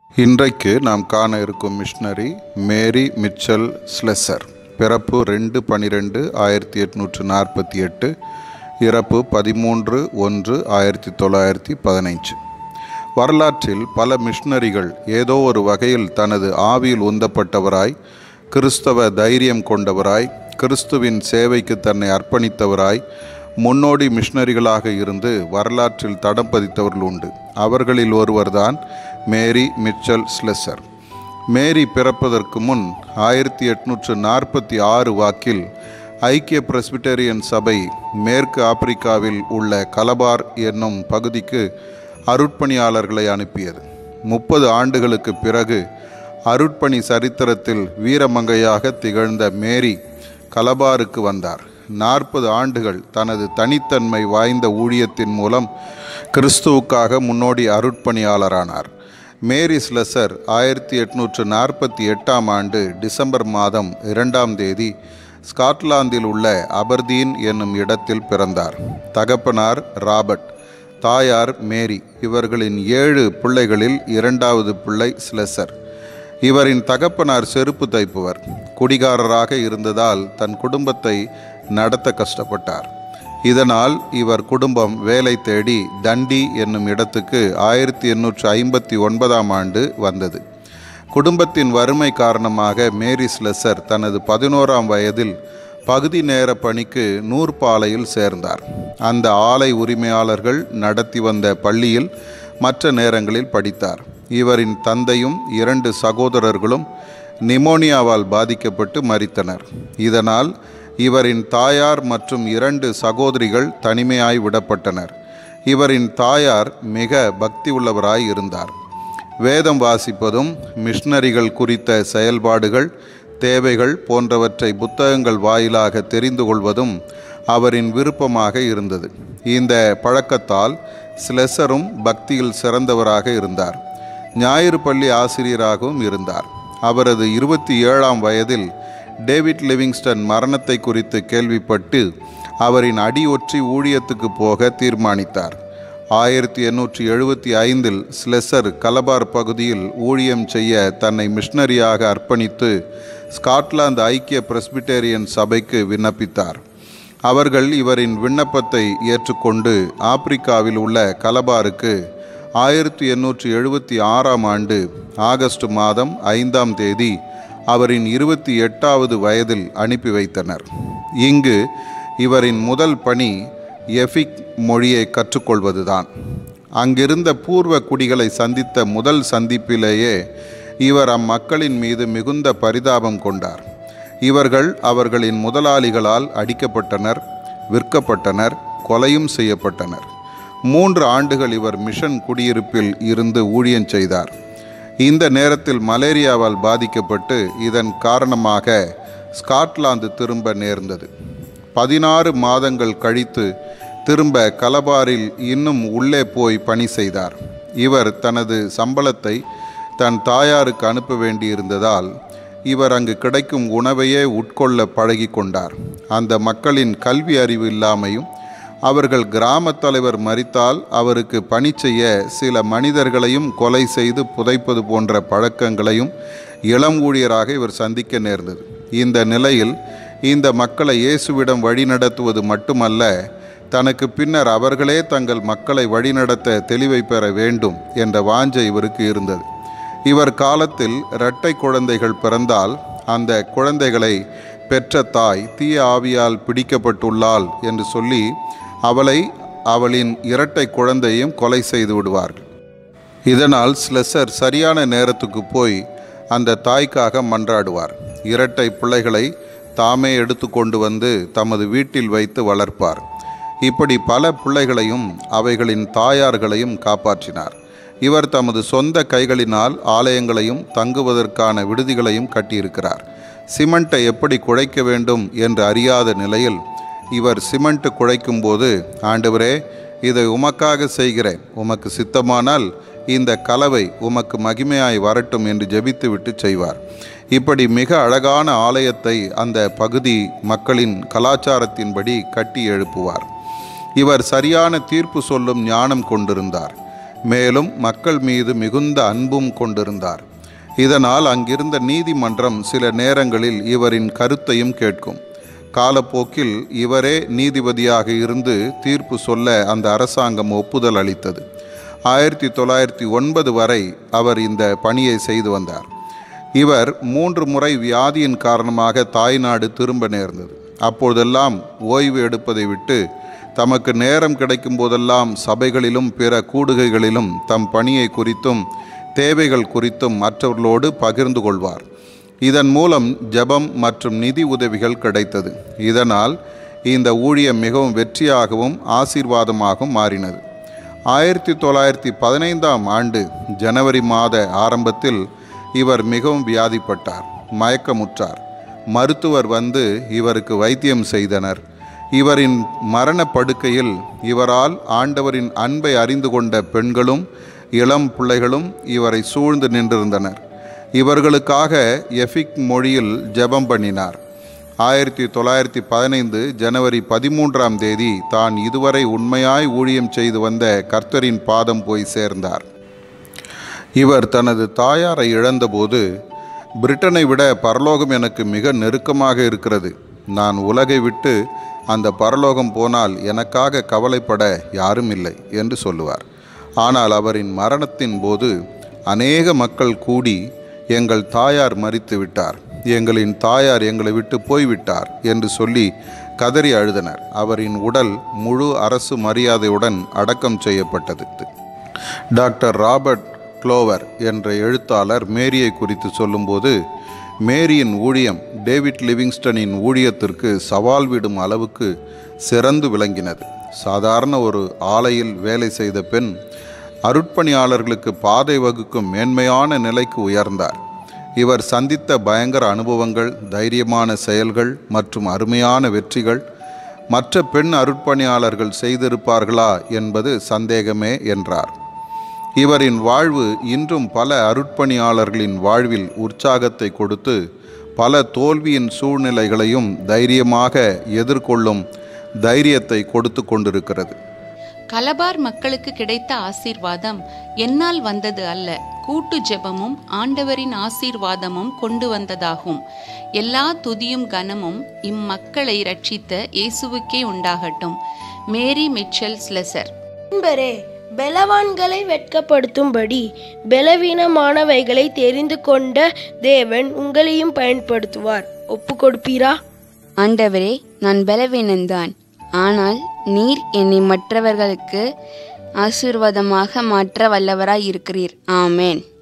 இன்றைக்கு நாம் காண இருக்கும் மிஷனரி மேரி மிச்சல் ஸ்லெசர் பிறப்பு ரெண்டு பன்னிரெண்டு ஆயிரத்தி எட்நூற்று நாற்பத்தி எட்டு இறப்பு பதிமூன்று ஒன்று ஆயிரத்தி தொள்ளாயிரத்தி பதினைஞ்சு வரலாற்றில் பல மிஷனரிகள் ஏதோ ஒரு வகையில் தனது ஆவியில் உந்தப்பட்டவராய் கிறிஸ்தவ தைரியம் கொண்டவராய் கிறிஸ்துவின் சேவைக்கு தன்னை அர்ப்பணித்தவராய் முன்னோடி மிஷனரிகளாக இருந்து வரலாற்றில் தடம் பதித்தவர்கள் உண்டு அவர்களில் ஒருவர்தான் மேரி மிச்சல் ஸ்லெசர் மேரி பிறப்பதற்கு முன் ஆயிரத்தி எட்நூற்று நாற்பத்தி ஆறு வாக்கில் ஐக்கிய பிரஸ்பிட்டேரியன் சபை மேற்கு ஆப்பிரிக்காவில் உள்ள கலபார் என்னும் பகுதிக்கு அருட்பணியாளர்களை அனுப்பியது முப்பது ஆண்டுகளுக்கு பிறகு அருட்பணி சரித்திரத்தில் வீரமங்கையாக திகழ்ந்த மேரி கலபாருக்கு வந்தார் நாற்பது ஆண்டுகள் தனது தனித்தன்மை வாய்ந்த ஊழியத்தின் மூலம் கிறிஸ்துவுக்காக முன்னோடி அருட்பணியாளரானார் மேரி ஸ்லெசர் ஆயிரத்தி எட்நூற்று நாற்பத்தி எட்டாம் ஆண்டு டிசம்பர் மாதம் இரண்டாம் தேதி ஸ்காட்லாந்தில் உள்ள அபர்தீன் என்னும் இடத்தில் பிறந்தார் தகப்பனார் ராபர்ட் தாயார் மேரி இவர்களின் ஏழு பிள்ளைகளில் இரண்டாவது பிள்ளை ஸ்லெசர் இவரின் தகப்பனார் செருப்பு தைப்பவர் குடிகாரராக இருந்ததால் தன் குடும்பத்தை நடத்த கஷ்டப்பட்டார் இதனால் இவர் குடும்பம் வேலை தேடி தண்டி என்னும் இடத்துக்கு ஆயிரத்தி எண்ணூற்று ஐம்பத்தி ஒன்பதாம் ஆண்டு வந்தது குடும்பத்தின் வறுமை காரணமாக மேரி ஸ்லெசர் தனது பதினோராம் வயதில் பகுதி நேர பணிக்கு நூற்பாலையில் சேர்ந்தார் அந்த ஆலை உரிமையாளர்கள் நடத்தி வந்த பள்ளியில் மற்ற நேரங்களில் படித்தார் இவரின் தந்தையும் இரண்டு சகோதரர்களும் நிமோனியாவால் பாதிக்கப்பட்டு மரித்தனர் இதனால் இவரின் தாயார் மற்றும் இரண்டு சகோதரிகள் தனிமையாய் விடப்பட்டனர் இவரின் தாயார் மிக பக்தி உள்ளவராய் இருந்தார் வேதம் வாசிப்பதும் மிஷனரிகள் குறித்த செயல்பாடுகள் தேவைகள் போன்றவற்றை புத்தகங்கள் வாயிலாக தெரிந்து கொள்வதும் அவரின் விருப்பமாக இருந்தது இந்த பழக்கத்தால் ஸ்லெசரும் பக்தியில் சிறந்தவராக இருந்தார் ஞாயிறு பள்ளி ஆசிரியராகவும் இருந்தார் அவரது இருபத்தி ஏழாம் வயதில் டேவிட் லிவிங்ஸ்டன் மரணத்தை குறித்து கேள்விப்பட்டு அவரின் அடியொற்றி ஊழியத்துக்கு போக தீர்மானித்தார் ஆயிரத்தி எண்ணூற்றி எழுபத்தி ஐந்தில் ஸ்லெசர் கலபார் பகுதியில் ஊழியம் செய்ய தன்னை மிஷனரியாக அர்ப்பணித்து ஸ்காட்லாந்து ஐக்கிய பிரஸ்பிட்டேரியன் சபைக்கு விண்ணப்பித்தார் அவர்கள் இவரின் விண்ணப்பத்தை ஏற்றுக்கொண்டு ஆப்பிரிக்காவில் உள்ள கலபாருக்கு ஆயிரத்தி எண்ணூற்றி எழுபத்தி ஆறாம் ஆண்டு ஆகஸ்ட் மாதம் ஐந்தாம் தேதி அவரின் இருபத்தி எட்டாவது வயதில் அனுப்பி வைத்தனர் இங்கு இவரின் முதல் பணி எஃபிக் மொழியை கற்றுக்கொள்வதுதான் அங்கிருந்த பூர்வ குடிகளை சந்தித்த முதல் சந்திப்பிலேயே இவர் அம்மக்களின் மீது மிகுந்த பரிதாபம் கொண்டார் இவர்கள் அவர்களின் முதலாளிகளால் அடிக்கப்பட்டனர் விற்கப்பட்டனர் கொலையும் செய்யப்பட்டனர் மூன்று ஆண்டுகள் இவர் மிஷன் குடியிருப்பில் இருந்து ஊழியம் செய்தார் இந்த நேரத்தில் மலேரியாவால் பாதிக்கப்பட்டு இதன் காரணமாக ஸ்காட்லாந்து திரும்ப நேர்ந்தது பதினாறு மாதங்கள் கழித்து திரும்ப கலபாரில் இன்னும் உள்ளே போய் பணி செய்தார் இவர் தனது சம்பளத்தை தன் தாயாருக்கு அனுப்ப வேண்டியிருந்ததால் இவர் அங்கு கிடைக்கும் உணவையே உட்கொள்ள பழகி கொண்டார் அந்த மக்களின் கல்வி அறிவு இல்லாமையும் அவர்கள் கிராம தலைவர் மறித்தால் அவருக்கு பணி செய்ய சில மனிதர்களையும் கொலை செய்து புதைப்பது போன்ற பழக்கங்களையும் இளம் ஊழியராக இவர் சந்திக்க நேர்ந்தது இந்த நிலையில் இந்த மக்களை இயேசுவிடம் வழிநடத்துவது மட்டுமல்ல தனக்கு பின்னர் அவர்களே தங்கள் மக்களை வழிநடத்த தெளிவை பெற வேண்டும் என்ற வாஞ்சை இவருக்கு இருந்தது இவர் காலத்தில் இரட்டை குழந்தைகள் பிறந்தால் அந்த குழந்தைகளை பெற்ற தாய் தீய ஆவியால் பிடிக்கப்பட்டுள்ளாள் என்று சொல்லி அவளை அவளின் இரட்டை குழந்தையும் கொலை செய்து விடுவார்கள் இதனால் ஸ்லெசர் சரியான நேரத்துக்கு போய் அந்த தாய்க்காக மன்றாடுவார் இரட்டை பிள்ளைகளை தாமே எடுத்து கொண்டு வந்து தமது வீட்டில் வைத்து வளர்ப்பார் இப்படி பல பிள்ளைகளையும் அவைகளின் தாயார்களையும் காப்பாற்றினார் இவர் தமது சொந்த கைகளினால் ஆலயங்களையும் தங்குவதற்கான விடுதிகளையும் கட்டியிருக்கிறார் சிமெண்ட்டை எப்படி குழைக்க வேண்டும் என்று அறியாத நிலையில் இவர் சிமெண்ட் குழைக்கும்போது ஆண்டவரே இதை உமக்காக செய்கிறேன் உமக்கு சித்தமானால் இந்த கலவை உமக்கு மகிமையாய் வரட்டும் என்று ஜெபித்துவிட்டு செய்வார் இப்படி மிக அழகான ஆலயத்தை அந்த பகுதி மக்களின் கலாச்சாரத்தின்படி கட்டி எழுப்புவார் இவர் சரியான தீர்ப்பு சொல்லும் ஞானம் கொண்டிருந்தார் மேலும் மக்கள் மீது மிகுந்த அன்பும் கொண்டிருந்தார் இதனால் அங்கிருந்த நீதிமன்றம் சில நேரங்களில் இவரின் கருத்தையும் கேட்கும் காலப்போக்கில் இவரே நீதிபதியாக இருந்து தீர்ப்பு சொல்ல அந்த அரசாங்கம் ஒப்புதல் அளித்தது ஆயிரத்தி தொள்ளாயிரத்தி ஒன்பது வரை அவர் இந்த பணியை செய்து வந்தார் இவர் மூன்று முறை வியாதியின் காரணமாக தாய்நாடு திரும்ப நேர்ந்தது அப்பொழுதெல்லாம் ஓய்வு எடுப்பதை விட்டு தமக்கு நேரம் கிடைக்கும் போதெல்லாம் சபைகளிலும் பிற கூடுகைகளிலும் தம் பணியை குறித்தும் தேவைகள் குறித்தும் மற்றவர்களோடு பகிர்ந்து கொள்வார் இதன் மூலம் ஜெபம் மற்றும் நிதி உதவிகள் கிடைத்தது இதனால் இந்த ஊழியம் மிகவும் வெற்றியாகவும் ஆசீர்வாதமாகவும் மாறினது ஆயிரத்தி தொள்ளாயிரத்தி பதினைந்தாம் ஆண்டு ஜனவரி மாத ஆரம்பத்தில் இவர் மிகவும் வியாதிப்பட்டார் மயக்கமுற்றார் மருத்துவர் வந்து இவருக்கு வைத்தியம் செய்தனர் இவரின் மரண படுக்கையில் இவரால் ஆண்டவரின் அன்பை அறிந்து கொண்ட பெண்களும் இளம் பிள்ளைகளும் இவரை சூழ்ந்து நின்றிருந்தனர் இவர்களுக்காக எஃபிக் மொழியில் ஜெபம் பண்ணினார் ஆயிரத்தி தொள்ளாயிரத்தி பதினைந்து ஜனவரி பதிமூன்றாம் தேதி தான் இதுவரை உண்மையாய் ஊழியம் செய்து வந்த கர்த்தரின் பாதம் போய் சேர்ந்தார் இவர் தனது தாயாரை இழந்தபோது பிரிட்டனை விட பரலோகம் எனக்கு மிக நெருக்கமாக இருக்கிறது நான் உலகை விட்டு அந்த பரலோகம் போனால் எனக்காக கவலைப்பட யாரும் இல்லை என்று சொல்லுவார் ஆனால் அவரின் மரணத்தின் போது அநேக மக்கள் கூடி எங்கள் தாயார் மறித்து விட்டார் எங்களின் தாயார் எங்களை விட்டு போய்விட்டார் என்று சொல்லி கதறி அழுதனர் அவரின் உடல் முழு அரசு மரியாதையுடன் அடக்கம் செய்யப்பட்டது டாக்டர் ராபர்ட் க்ளோவர் என்ற எழுத்தாளர் மேரியை குறித்து சொல்லும்போது மேரியின் ஊழியம் டேவிட் லிவிங்ஸ்டனின் ஊழியத்திற்கு சவால் விடும் அளவுக்கு சிறந்து விளங்கினது சாதாரண ஒரு ஆலையில் வேலை செய்த பெண் அருட்பணியாளர்களுக்கு பாதை வகுக்கும் மேன்மையான நிலைக்கு உயர்ந்தார் இவர் சந்தித்த பயங்கர அனுபவங்கள் தைரியமான செயல்கள் மற்றும் அருமையான வெற்றிகள் மற்ற பெண் அருட்பணியாளர்கள் செய்திருப்பார்களா என்பது சந்தேகமே என்றார் இவரின் வாழ்வு இன்றும் பல அருட்பணியாளர்களின் வாழ்வில் உற்சாகத்தை கொடுத்து பல தோல்வியின் சூழ்நிலைகளையும் தைரியமாக எதிர்கொள்ளும் தைரியத்தை கொடுத்து கொண்டிருக்கிறது கலபார் மக்களுக்கு கிடைத்த ஆசீர்வாதம் என்னால் வந்தது அல்ல கூட்டு ஜெபமும் ஆண்டவரின் ஆசீர்வாதமும் கொண்டு வந்ததாகும் எல்லா துதியும் கனமும் இம்மக்களை ரட்சித்த இயேசுவுக்கே உண்டாகட்டும் மேரி மிச்சல் ஸ்லெசர் நண்பரே பலவான்களை வெட்கப்படுத்தும்படி பலவீனமானவைகளை தெரிந்து கொண்ட தேவன் உங்களையும் பயன்படுத்துவார் ஒப்பு கொடுப்பீரா ஆண்டவரே நான் பலவீனன்தான் ஆனால் நீர் என்னை மற்றவர்களுக்கு ஆசீர்வாதமாக மாற்ற வல்லவராய் இருக்கிறீர் ஆமேன்